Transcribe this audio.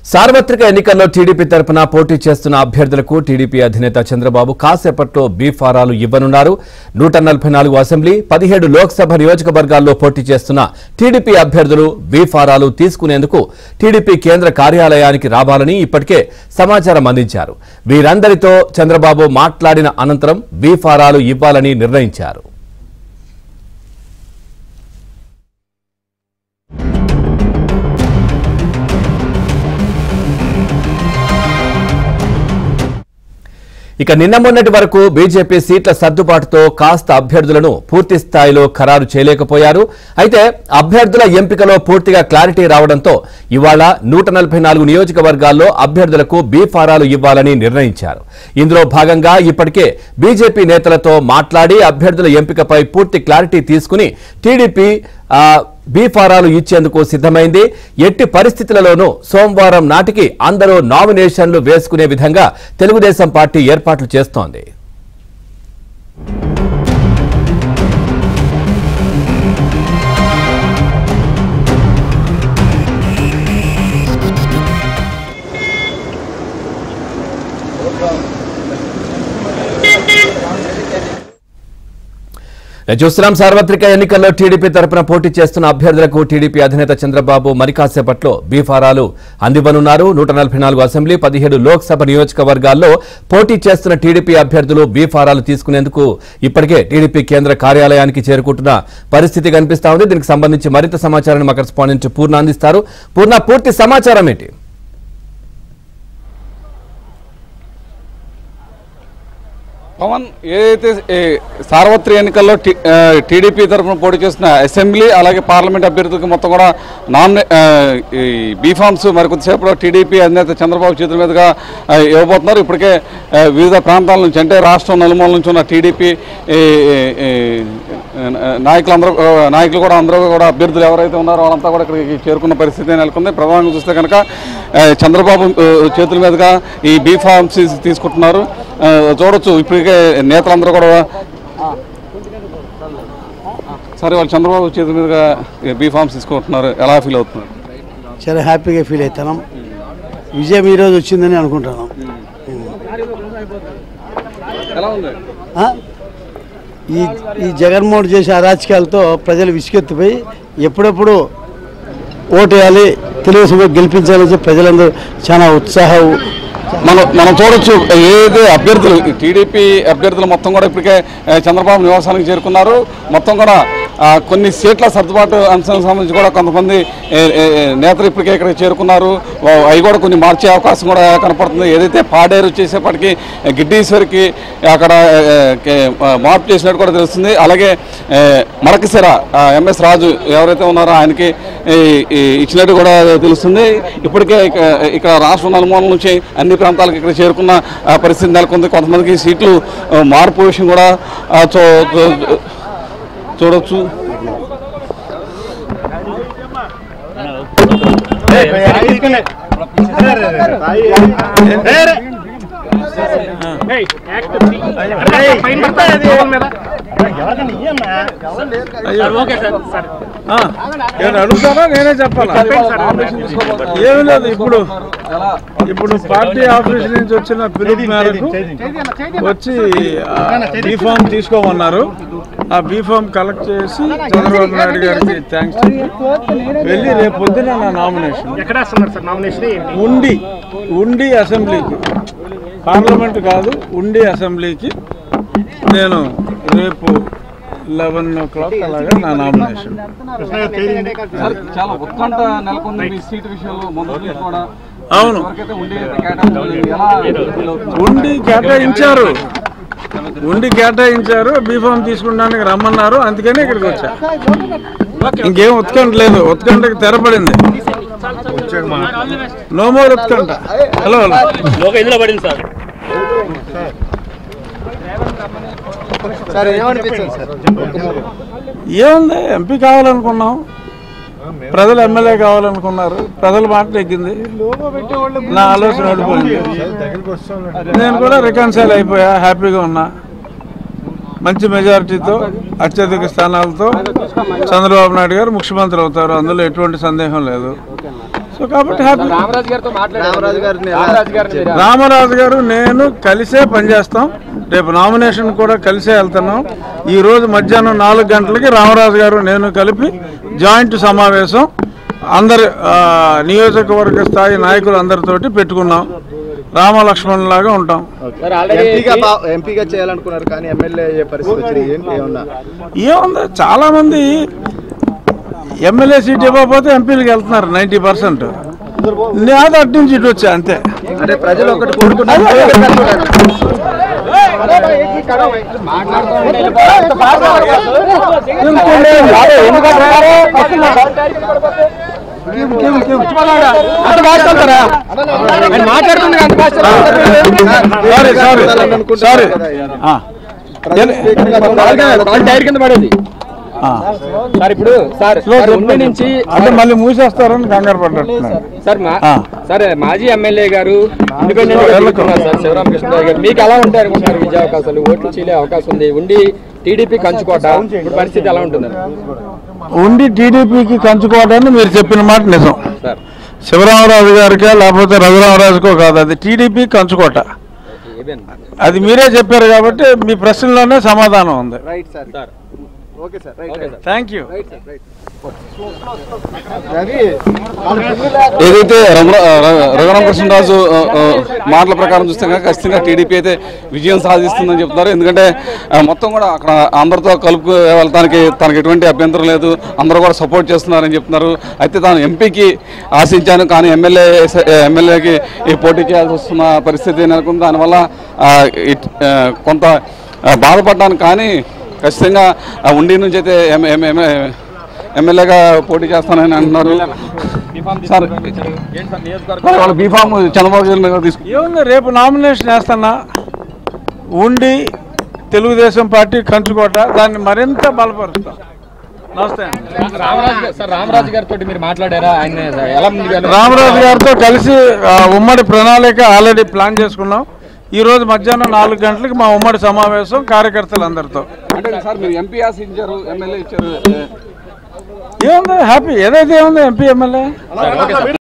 సార్వత్రిక ఎన్నికల్లో టీడీపీ తరపున పోటీ చేస్తున్న అభ్యర్థులకు టీడీపీ అధినేత చంద్రబాబు కాసేపట్లో బీ ఫారాలు ఇవ్వనున్నారు నూట నలభై నాలుగు అసెంబ్లీ పదిహేడు లోక్సభ నియోజకవర్గాల్లో పోటీ చేస్తున్న టీడీపీ అభ్యర్థులు బీ ఫారాలు తీసుకునేందుకు టీడీపీ కేంద్ర కార్యాలయానికి రావాలని ఇప్పటికే సమాచారం అందించారు వీరందరితో చంద్రబాబు మాట్లాడిన అనంతరం బీ ఫారాలు ఇవ్వాలని నిర్ణయించారు ఇక నిన్న మొన్నటి వరకు బీజేపీ సీట్ల సర్దుబాటుతో కాస్త అభ్యర్థులను పూర్తి స్థాయిలో ఖరారు చేయలేకపోయారు అయితే అభ్యర్థుల ఎంపికలో పూర్తిగా క్లారిటీ రావడంతో ఇవాళ నూట నలభై నాలుగు నియోజకవర్గాల్లో అభ్యర్థులకు బీ ఫారాలు ఇవ్వాలని నిర్ణయించారు ఇందులో భాగంగా ఇప్పటికే బీజేపీ నేతలతో మాట్లాడి అభ్యర్థుల ఎంపికపై పూర్తి క్లారిటీ తీసుకుని టీడీపీ ఆ, బీ ఫారాలు ఇచ్చేందుకు సిద్ధమైంది ఎట్టి పరిస్థితులలోనూ సోమవారం నాటికి అందరూ నామినేషన్లు వేసుకునే విధంగా తెలుగుదేశం పార్టీ ఏర్పాట్లు చేస్తోంది చూస్తున్నాం సార్వత్రిక ఎన్నికల్లో టీడీపీ తరపున పోటీ చేస్తున్న అభ్యర్థులకు టీడీపీ అధినేత చంద్రబాబు మరి కాసేపట్లో బీఫారాలు అందివ్వనున్నారు నూట నలభై నాలుగు అసెంబ్లీ పదిహేడు లోక్సభ నియోజకవర్గాల్లో పోటీ చేస్తున్న టీడీపీ అభ్యర్థులు బీఫారాలు తీసుకునేందుకు ఇప్పటికే టీడీపీ కేంద్ర కార్యాలయానికి చేరుకుంటున్న పరిస్థితి కనిపిస్తా ఉంది దీనికి సంబంధించి మరింత సమాచారాన్ని మా కరెస్పాండెంట్ పూర్ణ అందిస్తారు పూర్ణ పూర్తి సమాచారం ఏంటి పవన్ ఏదైతే ఏ, సార్వత్రిక ఎన్నికల్లో టి- ఆ, టీడీపీ తరఫున పోటీ చేస్తున్న అసెంబ్లీ అలాగే పార్లమెంట్ అభ్యర్థులకు మొత్తం కూడా నామినే ఆ, ఈ బీఫామ్స్ మరి కొద్దిసేపట్లో టీడీపీ అధినేత చంద్రబాబు చేతుల మీదుగా ఆ, ఇవ్వబోతున్నారు ఇప్పటికే ఆ, వివిధ ప్రాంతాల నుంచి అంటే రాష్ట్రం నలుమూల నుంచి ఉన్న టీడీపీ ఈ, ఈ, నాయకులందరూ ఆ, నాయకులు కూడా అందరూ కూడా అభ్యర్థులు ఎవరైతే ఉన్నారో వాళ్ళంతా కూడా ఇక్కడికి చేరుకున్న పరిస్థితి నెలకొంది ప్రధానంగా చూస్తే కనుక ఆ, చంద్రబాబు ఆ, చేతుల మీదుగా ఈ బీఫామ్స్ తీసుకుంటున్నారు ఆ, చూడొచ్చు ఇప్పటికే నేతలందరూ కూడా సరే వాళ్ళు చంద్రబాబు చేతుల మీదుగా బీ ఫామ్స్ తీసుకుంటున్నారు ఎలా ఫీల్ అవుతున్నారు చాలా హ్యాపీగా ఫీల్ అవుతున్నాం విజయం ఈరోజు వచ్చిందని అనుకుంటున్నాం ఎలా ఉంది ఆ? ఈ ఈ జగన్మోహన్ చేసే అరాచకాలతో ప్రజలు విసుగెత్తిపోయి ఎప్పుడెప్పుడు ఓటు వేయాలి తెలుగుదేశం గెలిపించాలని చెప్పి ప్రజలందరూ చాలా ఉత్సాహం మనం మనం చూడొచ్చు ఏదైతే అభ్యర్థులు టీడీపీ అభ్యర్థులు మొత్తం కూడా ఇప్పటికే ఆ, చంద్రబాబు నివాసానికి చేరుకున్నారు మొత్తం కూడా ఆ, కొన్ని సీట్ల సర్దుబాటు అంశానికి సంబంధించి కూడా కొంతమంది ఏ, ఏ, ఏ, నేతలు ఇప్పటికే ఇక్కడ చేరుకున్నారు వా- అవి కూడా కొన్ని మార్చే అవకాశం కూడా కనపడుతుంది ఏదైతే పాడేరు వచ్చేసేపటికి గిడ్డీశ్వరికి అక్కడ ఏ, ఏ, మార్పు చేసినట్టు కూడా తెలుస్తుంది అలాగే ఏ, మడకశిర ఆ, ఎంఎస్ రాజు ఎవరైతే ఉన్నారో ఆయనకి ఈ, ఈ ఇచ్చినట్టు కూడా తెలుస్తుంది ఇప్పటికే ఇక- ఇక్కడ రాష్ట్రం నలుమూలల నుంచి అన్ని ప్రాంతాలకు ఇక్కడ చేరుకున్న ఆ, పరిస్థితి నెలకొంది కొంతమందికి సీట్లు ఆ, మార్పు విషయం కూడా ఆ, చూ చూ- చూడొచ్చు నేను అడుగుతానా నేనే చెప్పాలా ఏమి లేదు ఇప్పుడు ఇప్పుడు పార్టీ ఆఫీస్ నుంచి వచ్చిన పిలుపు మేరకు వచ్చి బీఫామ్ తీసుకోమన్నారు ఆ బీఫామ్ కలెక్ట్ చేసి చంద్రబాబు నాయుడు గారికి థ్యాంక్స్ వెళ్ళి రేపు పొద్దున నా నామినేషన్ ఎక్కడ వేస్తున్నారు సార్ నామినేషన్ ఏంటి ఉండి ఉండి అసెంబ్లీకి పార్లమెంట్ కాదు ఉండి అసెంబ్లీకి నేను రేపు లెవెన్ ఓ క్లాక్ అలాగా నా నామినేషన్ సార్, చాలా ఉత్కంఠ నెలకొంది మీ సీటు విషయంలో ముందు నుంచి కూడా అవును ఎవరికైతే ఉండి కేటాయించారు, ఎలా ఫీల్ అవుతున్నారు? ఉండి కేటాయించారు ఉండి కేటాయించారు బీఫామ్ తీసుకుంటానికి రమ్మన్నారు అందుకని ఇక్కడికి వచ్చా ఇంకేం ఉత్కంఠ లేదు ఉత్కంఠకి తెరపడింది నో మోర్ ఉత్కంఠ హలో హలో లోక ఇందులో పడింది సార్ ఏముంది ఎంపీ కావాలనుకున్నాం ప్రజలు ఎమ్మెల్యే కావాలనుకున్నారు ప్రజల మాట ఎక్కింది నా ఆలోచన ఓడిపోయింది నేను కూడా రికన్సైల్ అయిపోయా హ్యాపీగా ఉన్నా మంచి మెజారిటీతో అత్యధిక స్థానాలతో చంద్రబాబు నాయుడు గారు ముఖ్యమంత్రి అవుతారు అందులో ఎటువంటి సందేహం లేదు సో సో కాబట్టి హ్యాపీ రామరాజు గారితో మాట్లాడారు రామరాజు గారిని మీరు- రామరాజు గారు నేను కలిసే పనిచేస్తాం రేపు నామినేషన్ కూడా కలిసే వెళ్తున్నాం ఈ రోజు మధ్యాహ్నం నాలుగు గంటలకి రామరాజు గారు నేను కలిపి జాయింట్ సమావేశం అందరి ఆ, నియోజకవర్గ స్థాయి నాయకులు అందరితోటి పెట్టుకున్నాం రామలక్ష్మణ్ లాగా ఉంటాం సార్ ఆల్రెడీ ఎంపీగా బా- ఎంపీగా చేయాలనుకున్నారు కానీ ఎమ్మెల్యే అయ్యే పరిస్థితి వచ్చింది ఏంటి ఏమన్నా ఏముంది చాలా మంది ఎమ్మెల్యే సీట్ ఇవ్వకపోతే ఎంపీలకు వెళ్తున్నారు నైంటీ పర్సెంట్ నేను అటు నుంచి ఇటు వచ్చా అంతే అంటే ప్రజలు ఒకటి కోరుకున్నారు సారీ సారీ సారీ ఆ. టైర్ కింద పడేది ఆ. సార్ ఇప్పుడు సార్ సార్ ఉండి నుంచి అంటే మళ్ళీ మూసేస్తారని కంగారు పడ్డట్టున్నారు సార్ మా ఆ. సార్ మాజీ ఎమ్మెల్యే గారు ఇండిపెండెంట్ గా తిరుగుతున్నారు సార్ శివరామకృష్ణరావు గారు మీకు ఎలా ఉంటాయి అనుకుంటున్నారు విజయ అవకాశాలు ఓట్లు చీలే అవకాశం ఉంది ఉండి టీడీపీ కంచుకోట ఇప్పుడు పరిస్థితి ఎలా ఉంటుంది ఉండి టీడీపీకి కంచుకోవడాన్ని మీరు చెప్పిన మాట నిజం సార్ శివరామరాజు గారికా లేకపోతే రఘురామరాజుకో కాదు అది టీడీపీ కంచుకోట అది మీరే చెప్పారు కాబట్టి మీ ప్రశ్నలోనే సమాధానం ఉంది right sir sir okay sir right okay sir thank you ఏదైతే రమణ ర- రఘురామకృష్ణరాజు ఆ, ఆ, మాటల ప్రకారం చూస్తే కనుక ఖచ్చితంగా టీడీపీ అయితే విజయం సాధిస్తుందని చెప్తున్నారు ఎందుకంటే ఆ, మొత్తం కూడా అక్కడ అందరితో కలుపు వెళ్తానికి తనకి ఎటువంటి అభ్యంతరం లేదు అందరూ కూడా సపోర్ట్ చేస్తున్నారని చెప్తున్నారు అయితే తాను ఎంపీకి ఆశించాను కానీ ఎమ్మెల్యే ఎమ్మెల్యేకి ఈ పోటీ చేయాల్సి వస్తున్న పరిస్థితి నెలకొంది దానివల్ల ఆ, ఇట్- ఆ, కొంత ఆ, బాధపడ్డాను కానీ ఖచ్చితంగా ఆ, ఉండి నుంచి అయితే ఎమ్- ఎమ్- ఎమ్- ఎమ్మెల్యేగా పోటీ చేస్తానని అంటున్నారు సార్ మరి వాళ్ళ బీఫామ్ చంద్రబాబు గారి మీద తీసుకు ఏముంది రేపు నామినేషన్ వేస్తున్నా ఉండి తెలుగుదేశం పార్టీ కంచుకోట దాన్ని మరింత బలపరుస్తాం నమస్తే అండి. రామరాజు గారు- సార్ రామరాజు గారితో మీరు మాట్లాడారా ఆయన ఎలా ముందుకు రామరాజు గారితో కలిసి ఆ, ఉమ్మడి ప్రణాళిక ఆల్రెడీ ప్లాన్ చేసుకున్నాం ఈ రోజు మధ్యాహ్నం నాలుగు గంటలకు మా ఉమ్మడి సమావేశం కార్యకర్తలందరితో అంటే సార్ మీరు ఎంపీ ఆశించారు ఎమ్మెల్యే ఇచ్చారు ఏముంది హ్యాపీ ఏదైతే ఏముంది ఎంపీ ఎమ్మెల్యే